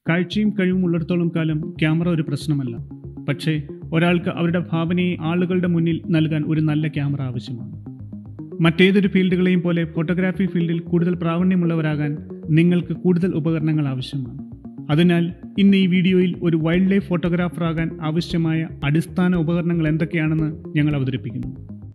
കാഴ്ചയും കഴിവും ഉള്ളിടത്തോളം കാലം ക്യാമറ ഒരു പ്രശ്നമല്ല പക്ഷേ ഒരാൾക്ക് അവരുടെ ഭാവനയെ ആളുകളുടെ മുന്നിൽ നൽകാൻ ഒരു നല്ല ക്യാമറ ആവശ്യമാണ് മറ്റേതൊരു ഫീൽഡുകളെയും പോലെ ഫോട്ടോഗ്രാഫി ഫീൽഡിൽ കൂടുതൽ പ്രാവീണ്യമുള്ളവരാകാൻ നിങ്ങൾക്ക് കൂടുതൽ ഉപകരണങ്ങൾ ആവശ്യമാണ് അതിനാൽ ഇന്ന് ഈ വീഡിയോയിൽ ഒരു വൈൽഡ് ലൈഫ് ഫോട്ടോഗ്രാഫറാകാൻ ആവശ്യമായ അടിസ്ഥാന ഉപകരണങ്ങൾ എന്തൊക്കെയാണെന്ന് ഞങ്ങൾ അവതരിപ്പിക്കുന്നു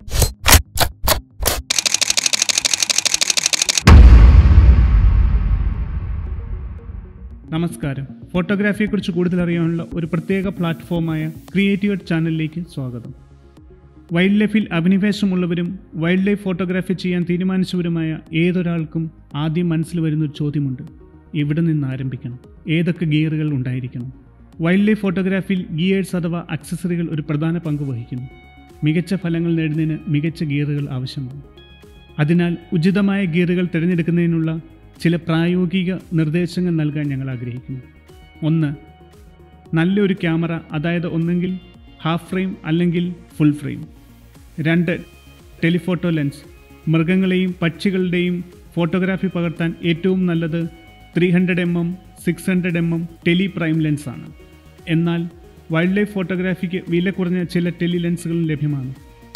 നമസ്കാരം ഫോട്ടോഗ്രാഫിയെക്കുറിച്ച് കൂടുതൽ അറിയാനുള്ള ഒരു പ്രത്യേക പ്ലാറ്റ്ഫോമായ ക്രിയേറ്റീവ് ചാനലിലേക്ക് സ്വാഗതം വൈൽഡ് ലൈഫിൽ അഭിനിവേശമുള്ളവരും വൈൽഡ് ലൈഫ് ഫോട്ടോഗ്രാഫി ചെയ്യാൻ തീരുമാനിച്ചവരുമായ ഏതൊരാൾക്കും ആദ്യം മനസ്സിൽ വരുന്നൊരു ചോദ്യമുണ്ട് എവിടെ നിന്ന് ആരംഭിക്കണം ഏതൊക്കെ ഗിയറുകൾ ഉണ്ടായിരിക്കണം വൈൽഡ് ലൈഫ് ഫോട്ടോഗ്രാഫിയിൽ ഗിയേഴ്സ് അഥവാ അക്സസറികൾ ഒരു പ്രധാന പങ്ക് വഹിക്കുന്നു മികച്ച ഫലങ്ങൾ നേടുന്നതിന് മികച്ച ഗിയറുകൾ ആവശ്യമാണ് അതിനാൽ ഉചിതമായ ഗിയറുകൾ തിരഞ്ഞെടുക്കുന്നതിനുള്ള ചില പ്രായോഗിക നിർദ്ദേശങ്ങൾ നൽകാൻ ഞങ്ങൾ ആഗ്രഹിക്കുന്നു ഒന്ന് നല്ലൊരു ക്യാമറ അതായത് ഒന്നെങ്കിൽ ഹാഫ് ഫ്രെയിം അല്ലെങ്കിൽ ഫുൾ ഫ്രെയിം രണ്ട് ടെലിഫോട്ടോ ലെൻസ് മൃഗങ്ങളെയും പക്ഷികളുടെയും ഫോട്ടോഗ്രാഫി പകർത്താൻ ഏറ്റവും നല്ലത് three hundred M M six hundred M M tele prime lens ആണ് എന്നാൽ വൈൽഡ് ലൈഫ് ഫോട്ടോഗ്രാഫിക്ക് വില കുറഞ്ഞ ചില ടെലി ലെൻസുകളും ലഭ്യമാണ്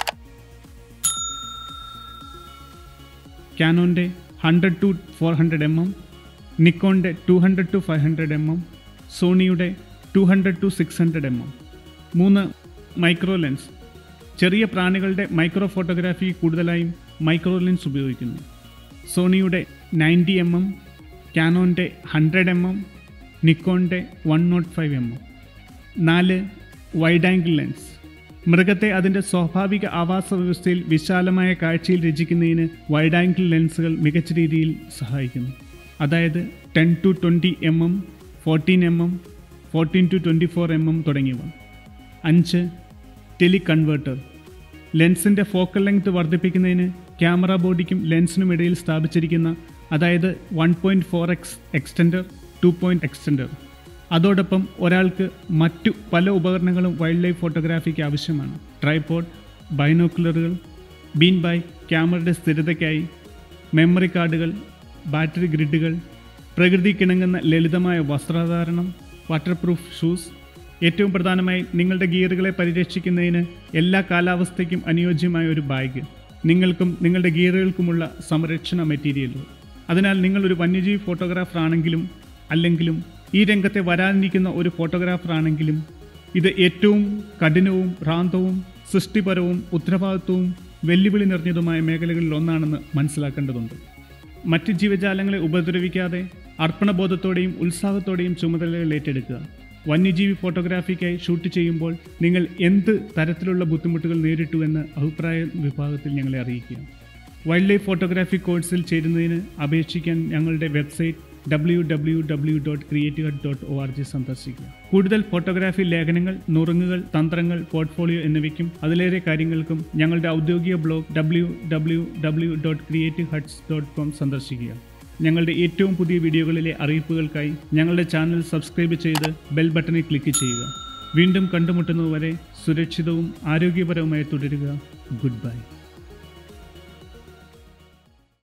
ക്യാനോൻ്റെ hundred to four hundred M M നിക്കോണിൻ്റെ two hundred to five hundred M M സോണിയുടെ two hundred to six hundred M M മൂന്ന് മൈക്രോ ലെൻസ് ചെറിയ പ്രാണികളുടെ മൈക്രോ ഫോട്ടോഗ്രാഫി കൂടുതലായും മൈക്രോ ലെൻസ് ഉപയോഗിക്കുന്നു സോണിയുടെ നയൻറ്റി എം എം ക്യാനോൻ്റെ ഹൺഡ്രഡ് എം എം നിക്കോണിൻ്റെ one nought five M M നാല് വൈഡ് ആംഗിൾ ലെൻസ് മൃഗത്തെ അതിൻ്റെ സ്വാഭാവിക ആവാസ വ്യവസ്ഥയിൽ വിശാലമായ കാഴ്ചയിൽ രചിക്കുന്നതിന് വൈഡ് ആംഗിൾ ലെൻസുകൾ മികച്ച രീതിയിൽ സഹായിക്കുന്നു അതായത് ten to twenty M M fourteen M M fourteen to twenty four M M തുടങ്ങിയവ അഞ്ച് ടെലി കൺവേർട്ടർ ലെൻസിൻ്റെ ഫോക്കൽ ലെങ്ത് വർദ്ധിപ്പിക്കുന്നതിന് ക്യാമറ ബോഡിക്കും ലെൻസിനും ഇടയിൽ സ്ഥാപിച്ചിരിക്കുന്ന അതായത് one point four X extender two point extender അതോടൊപ്പം ഒരാൾക്ക് മറ്റു പല ഉപകരണങ്ങളും വൈൽഡ് ലൈഫ് ഫോട്ടോഗ്രാഫിക്ക് ആവശ്യമാണ് ട്രൈപോഡ് ബൈനോക്കുലറുകൾ ബീൻ ബൈ ക്യാമറയുടെ സ്ഥിരതയ്ക്കായി മെമ്മറി കാർഡുകൾ ബാറ്ററി ഗ്രിഡുകൾ പ്രകൃതിക്കിണങ്ങുന്ന ലളിതമായ വസ്ത്രധാരണം വാട്ടർ പ്രൂഫ് ഷൂസ് ഏറ്റവും പ്രധാനമായി നിങ്ങളുടെ ഗിയറുകളെ പരിരക്ഷിക്കുന്നതിന് എല്ലാ കാലാവസ്ഥയ്ക്കും അനുയോജ്യമായ ഒരു ബാഗ് നിങ്ങൾക്കും നിങ്ങളുടെ ഗിയറുകൾക്കുമുള്ള സംരക്ഷണ മെറ്റീരിയലുകൾ അതിനാൽ നിങ്ങൾ ഒരു വന്യജീവി ഫോട്ടോഗ്രാഫർ ആണെങ്കിലും അല്ലെങ്കിലും ഈ രംഗത്തെ വരാനിരിക്കുന്ന ഒരു ഫോട്ടോഗ്രാഫർ ആണെങ്കിലും ഇത് ഏറ്റവും കഠിനവും ഭ്രാന്തവും സൃഷ്ടിപരവും ഉത്തരവാദിത്വവും വെല്ലുവിളി നിറഞ്ഞതുമായ മേഖലകളിൽ ഒന്നാണെന്ന് മനസ്സിലാക്കേണ്ടതുണ്ട് മറ്റ് ജീവജാലങ്ങളെ ഉപദ്രവിക്കാതെ അർപ്പണബോധത്തോടെയും ഉത്സാഹത്തോടെയും ചുമതലകൾ ഏറ്റെടുക്കുക വന്യജീവി ഫോട്ടോഗ്രാഫിക്കായി ഷൂട്ട് ചെയ്യുമ്പോൾ നിങ്ങൾ എന്ത് തരത്തിലുള്ള ബുദ്ധിമുട്ടുകൾ നേരിട്ടു എന്ന് അഭിപ്രായ വിഭാഗത്തിൽ ഞങ്ങളെ അറിയിക്കുക വൈൽഡ് ലൈഫ് ഫോട്ടോഗ്രാഫി കോഴ്സിൽ ചേരുന്നതിന് അപേക്ഷിക്കാൻ ഞങ്ങളുടെ website W W W dot creative dot O R G സന്ദർശിക്കുക കൂടുതൽ ഫോട്ടോഗ്രാഫി ലേഖനങ്ങൾ നുറുങ്ങുകൾ തന്ത്രങ്ങൾ പോർട്ട്ഫോളിയോ എന്നിവയ്ക്കും അതിലേറെ കാര്യങ്ങൾക്കും ഞങ്ങളുടെ ഔദ്യോഗിക blog W W W dot creative huts dot com സന്ദർശിക്കുക ഞങ്ങളുടെ ഏറ്റവും പുതിയ വീഡിയോകളിലെ അറിയിപ്പുകൾക്കായി ഞങ്ങളുടെ ചാനൽ സബ്സ്ക്രൈബ് ചെയ്ത് ബെൽ ബട്ടണിൽ ക്ലിക്ക് ചെയ്യുക വീണ്ടും കണ്ടുമുട്ടുന്നതുവരെ സുരക്ഷിതവും ആരോഗ്യപരവുമായി തുടരുക ഗുഡ് ബൈ